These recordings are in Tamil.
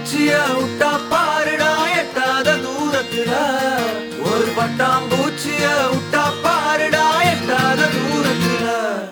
பூச்சிய விட்டா பாருடா எட்டாத தூரத்துல ஒரு பட்டாம்பூச்சிய விட்டா பாருடா எட்டாத தூரத்துல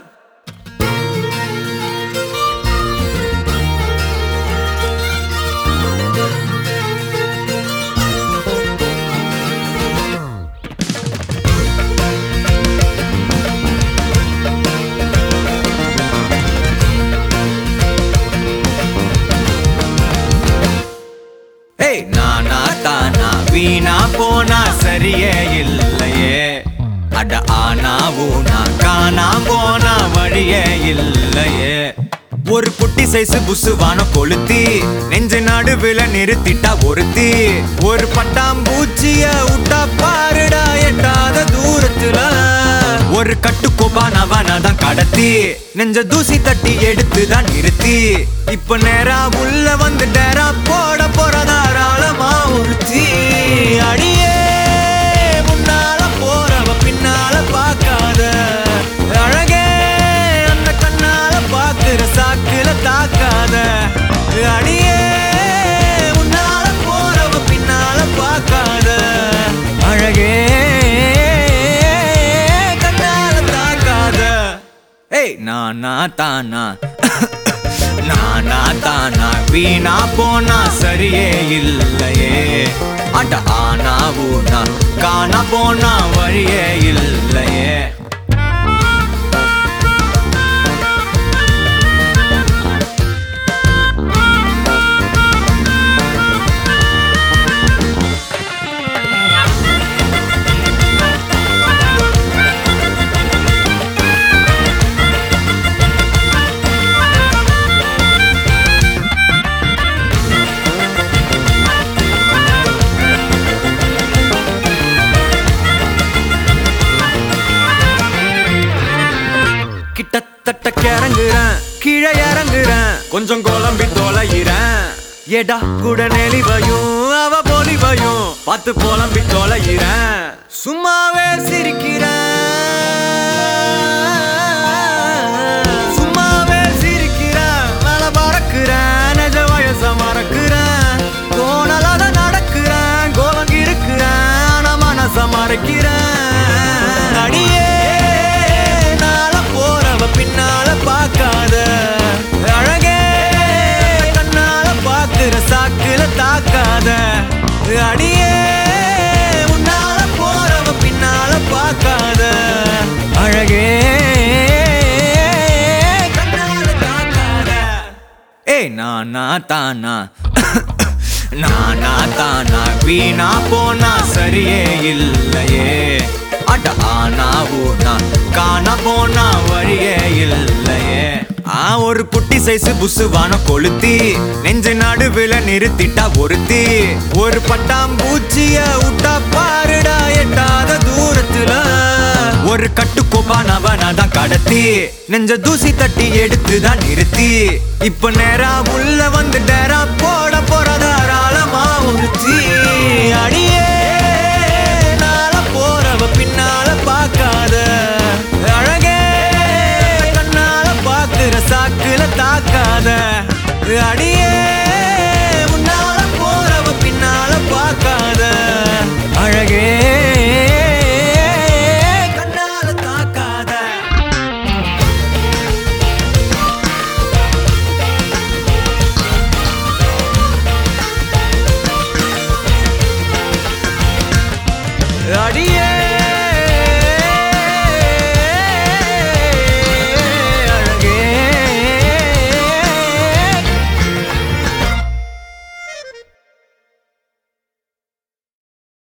ஏய் நானா தானா வீணா போனா சரியே இல்லையே அட ஆனா ஊனா காணா போனா வழியே இல்லையே ஒரு குட்டி சைஸ் புசுவான கொளுத்தி நெஞ்சு நடுவுல நிறுத்திட்டா ஒருத்தி ஒரு பட்டாம்பூச்சிய விட்டா பாருடா எட்டாத தூரத்துல ஒரு கட்டுக்கோப்பானவன தான் கடத்தி நெஞ்ச தூசி தட்டி எடுத்து தான் நிறுத்தி இப்ப நேரா உள்ள வந்து டேரா போட போற தாராளமா ஒருத்தி அடியே முன்னால போறவ பின்னால பார்க்காத அழகே அந்த கண்ணால பாக்குற சாக்குல தாக்காத அடியே முன்னால போறவ பின்னால பார்க்காத அழகே கண்ணால தாக்காத ஏய் நானா தானா நானா தானா வீணா போனா சரியே இல்லையே அட ஆனா ஊனா காணா போனா வழியே இல்லையே கிட்டத்தட்ட கிறங்குறேன் கீழே இறங்குறேன் கொஞ்சம் குழம்பி தொலைகிறேன் எடா கூட நெளிவையும் அவ பொலிவையும் பார்த்து புலம்பி தொலைகிறேன் சும்மாவே சிரிக்கிறேன் சும்மாவே சிரிக்கிறேன் மேல பறக்கிறேன் நிஜ வயச மறக்கிறேன் தோணலாத நடக்கிறேன் கோலம் இருக்கிறேன் ஆனா மனச மறைக்கிறேன் அடியே நாள போறவ பின்னால பார்க்காத அழகே கண்ணால பாக்குற சாக்குல தாக்காத அடியே உன்னால போறவ பின்னால பார்க்காத அழகே கண்ணால தாக்காத ஏய் நானா தானா நானா தானா வீணா போனா சரியே இல்லையே அட ஆனா ஊனா காணா போனா வழியே இல்லையே ஆ ஒரு குட்டி சைஸ் புசுவான கொளுத்தி நெஞ்ச நடுவுல நிறுத்திட்டா ஒருத்தி ஒரு பட்டாம்பூச்சிய விட்டா பாருடா எட்டாத தூரத்துல ஒரு கட்டுக்கோப்பானவன தான் கடத்தி நெஞ்ச தூசி தட்டி எடுத்து தான் நிறுத்தி இப்ப நேரா உள்ள வந்து டேரா போட போற தாராளமா உறுத்தி அடியே நாள போறவ பின்னால பார்க்காத அழகே கண்ணால பாக்குற சாக்குல தாக்காத அடியே முன்னால போறவ பின்னால பார்க்காத அழகே கண்ணால தாக்காத அடியே